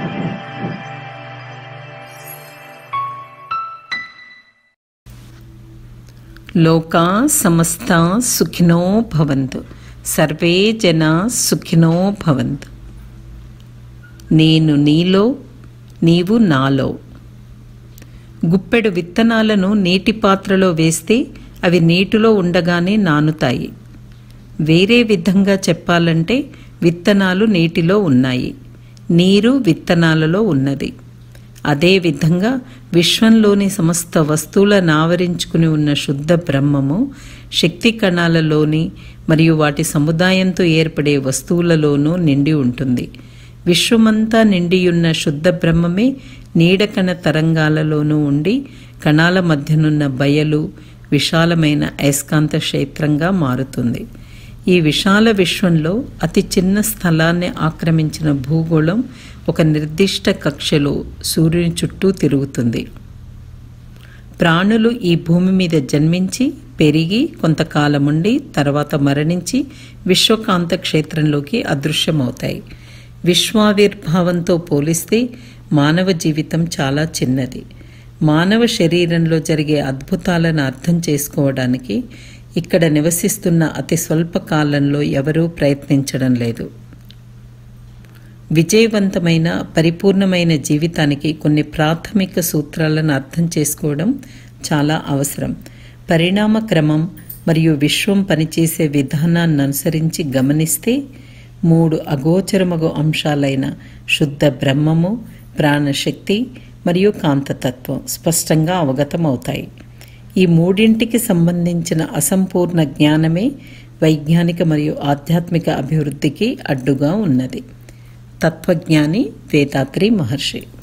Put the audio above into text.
లోకా సమస్త సుఖినో భవంతు సర్వే జన సుఖినో భవంతు నేను నీలో నీవు నాలో గుప్పెడు విత్తనాలను నీటి పాత్రలో వేస్తే అవి నీటిలో ఉండగానే నానుతాయి వేరే విధంగా చెప్పాలంటే విత్తనాలు నీటిలో ఉన్నాయి నీరు విత్తనాలలో ఉన్నది అదేవిధంగా విశ్వంలోని సమస్త వస్తువులను ఆవరించుకుని ఉన్న శుద్ధ బ్రహ్మము శక్తి కణాలలోని మరియు వాటి సముదాయంతో ఏర్పడే వస్తువులలోనూ నిండి ఉంటుంది విశ్వమంతా నిండియున్న శుద్ధ బ్రహ్మమే నీడకణ తరంగాలలోనూ ఉండి కణాల మధ్యనున్న బయలు విశాలమైన అయస్కాంత క్షేత్రంగా మారుతుంది ఈ విశాల విశ్వంలో అతి చిన్న స్థలాన్ని ఆక్రమించిన భూగోళం ఒక నిర్దిష్ట కక్షలో సూర్యుని చుట్టూ తిరుగుతుంది ప్రాణులు ఈ భూమి మీద జన్మించి పెరిగి కొంతకాలం ఉండి తర్వాత మరణించి విశ్వకాంత క్షేత్రంలోకి అదృశ్యమవుతాయి విశ్వావిర్భావంతో పోలిస్తే మానవ జీవితం చాలా చిన్నది మానవ శరీరంలో జరిగే అద్భుతాలను అర్థం చేసుకోవడానికి ఇక్కడ నివసిస్తున్న అతి స్వల్ప కాలంలో ఎవరూ ప్రయత్నించడం లేదు విజయవంతమైన పరిపూర్ణమైన జీవితానికి కొన్ని ప్రాథమిక సూత్రాలను అర్థం చేసుకోవడం చాలా అవసరం పరిణామ క్రమం మరియు విశ్వం పనిచేసే విధానాన్ని అనుసరించి గమనిస్తే మూడు అగోచరమగు అంశాలైన శుద్ధ బ్రహ్మము ప్రాణశక్తి మరియు కాంతతత్వం స్పష్టంగా అవగతమవుతాయి ఈ మూడింటికి సంబంధించిన అసంపూర్ణ జ్ఞానమే వైజ్ఞానిక మరియు ఆధ్యాత్మిక అభివృద్ధికి అడ్డుగా ఉన్నది తత్వజ్ఞాని వేదాత్రి మహర్షి